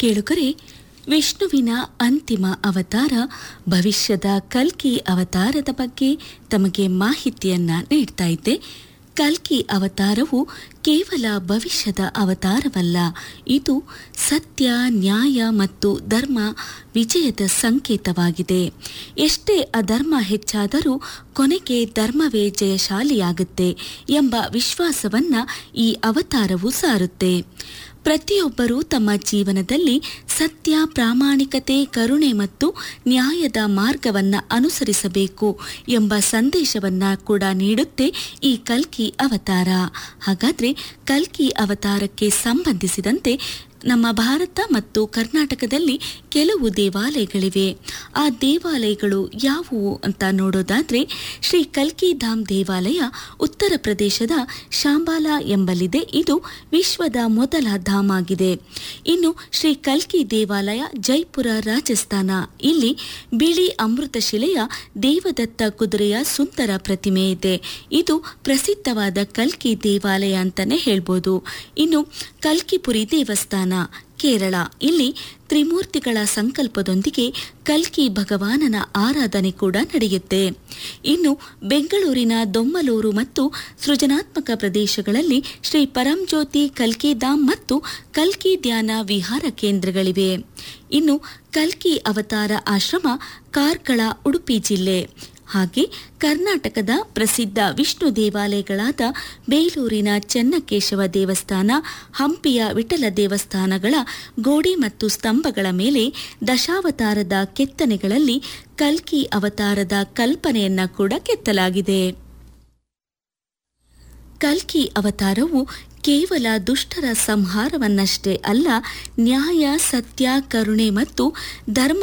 ಕೇಳುಗರೆ ವಿಷ್ಣುವಿನ ಅಂತಿಮ ಅವತಾರ ಭವಿಷ್ಯದ ಕಲ್ಕಿ ಅವತಾರದ ಬಗ್ಗೆ ತಮಗೆ ಮಾಹಿತಿಯನ್ನ ನೀಡ್ತಾ ಇದ್ದೆ ಕಲ್ಕಿ ಅವತಾರವು ಕೇವಲ ಭವಿಷ್ಯದ ಅವತಾರವಲ್ಲ ಇದು ಸತ್ಯ ನ್ಯಾಯ ಮತ್ತು ಧರ್ಮ ವಿಜಯದ ಸಂಕೇತವಾಗಿದೆ ಎಷ್ಟೇ ಅಧರ್ಮ ಹೆಚ್ಚಾದರೂ ಕೊನೆಗೆ ಧರ್ಮವೇ ಜಯಶಾಲಿಯಾಗುತ್ತೆ ಎಂಬ ವಿಶ್ವಾಸವನ್ನ ಈ ಅವತಾರವು ಸಾರುತ್ತೆ ಪ್ರತಿಯೊಬ್ಬರೂ ತಮ್ಮ ಜೀವನದಲ್ಲಿ ಸತ್ಯ ಪ್ರಾಮಾಣಿಕತೆ ಕರುಣೆ ಮತ್ತು ನ್ಯಾಯದ ಮಾರ್ಗವನ್ನ ಅನುಸರಿಸಬೇಕು ಎಂಬ ಸಂದೇಶವನ್ನ ಕೂಡ ನೀಡುತ್ತೆ ಈ ಕಲ್ಕಿ ಅವತಾರ ಹಾಗಾದ್ರೆ ಕಲ್ಕಿ ಅವತಾರಕ್ಕೆ ಸಂಬಂಧಿಸಿದಂತೆ ನಮ್ಮ ಭಾರತ ಮತ್ತು ಕರ್ನಾಟಕದಲ್ಲಿ ಕೆಲವು ದೇವಾಲಯಗಳಿವೆ ಆ ದೇವಾಲಯಗಳು ಯಾವುವು ಅಂತ ನೋಡೋದಾದ್ರೆ ಶ್ರೀ ಕಲ್ಕಿ ಧಾಮ್ ದೇವಾಲಯ ಉತ್ತರ ಪ್ರದೇಶದ ಶಾಂಬಾಲಾ ಎಂಬಲ್ಲಿದೆ ಇದು ವಿಶ್ವದ ಮೊದಲ ಧಾಮ್ ಆಗಿದೆ ಇನ್ನು ಶ್ರೀ ಕಲ್ಕಿ ದೇವಾಲಯ ಜೈಪುರ ರಾಜಸ್ಥಾನ ಇಲ್ಲಿ ಬಿಳಿ ಅಮೃತಶಿಲೆಯ ದೇವದತ್ತ ಕುದುರೆಯ ಸುಂದರ ಪ್ರತಿಮೆ ಇದೆ ಇದು ಪ್ರಸಿದ್ಧವಾದ ಕಲ್ಕಿ ದೇವಾಲಯ ಅಂತಾನೆ ಹೇಳ್ಬೋದು ಇನ್ನು ಕಲ್ಕಿಪುರಿ ದೇವಸ್ಥಾನ ಕೇರಳ ಇಲ್ಲಿ ತ್ರಿಮೂರ್ತಿಗಳ ಸಂಕಲ್ಪದೊಂದಿಗೆ ಕಲ್ಕಿ ಭಗವಾನನ ಆರಾಧನೆ ಕೂಡ ನಡೆಯುತ್ತೆ ಇನ್ನು ಬೆಂಗಳೂರಿನ ದೊಮ್ಮಲೂರು ಮತ್ತು ಸೃಜನಾತ್ಮಕ ಪ್ರದೇಶಗಳಲ್ಲಿ ಶ್ರೀ ಪರಂಜ್ಯೋತಿ ಕಲ್ಕಿ ಧಾಮ್ ಮತ್ತು ಕಲ್ಕಿ ಧ್ಯಾನ ವಿಹಾರ ಕೇಂದ್ರಗಳಿವೆ ಇನ್ನು ಕಲ್ಕಿ ಅವತಾರ ಆಶ್ರಮ ಕಾರ್ಕಳ ಉಡುಪಿ ಜಿಲ್ಲೆ ಹಾಗೆ ಕರ್ನಾಟಕದ ಪ್ರಸಿದ್ಧ ವಿಷ್ಣು ದೇವಾಲಯಗಳಾದ ಬೇಲೂರಿನ ಚೆನ್ನಕೇಶವ ದೇವಸ್ಥಾನ ಹಂಪಿಯ ವಿಠಲ ದೇವಸ್ಥಾನಗಳ ಗೋಡೆ ಮತ್ತು ಸ್ತಂಭಗಳ ಮೇಲೆ ದಶಾವತಾರದ ಕೆತ್ತನೆಗಳಲ್ಲಿ ಕಲ್ಕಿ ಅವತಾರದ ಕಲ್ಪನೆಯನ್ನ ಕೂಡ ಕೆತ್ತಲಾಗಿದೆ ಕಲ್ಕಿ ಅವತಾರವು ಕೇವಲ ದುಷ್ಟರ ಸಂಹಾರವನ್ನಷ್ಟೇ ಅಲ್ಲ ನ್ಯಾಯ ಸತ್ಯ ಕರುಣೆ ಮತ್ತು ಧರ್ಮ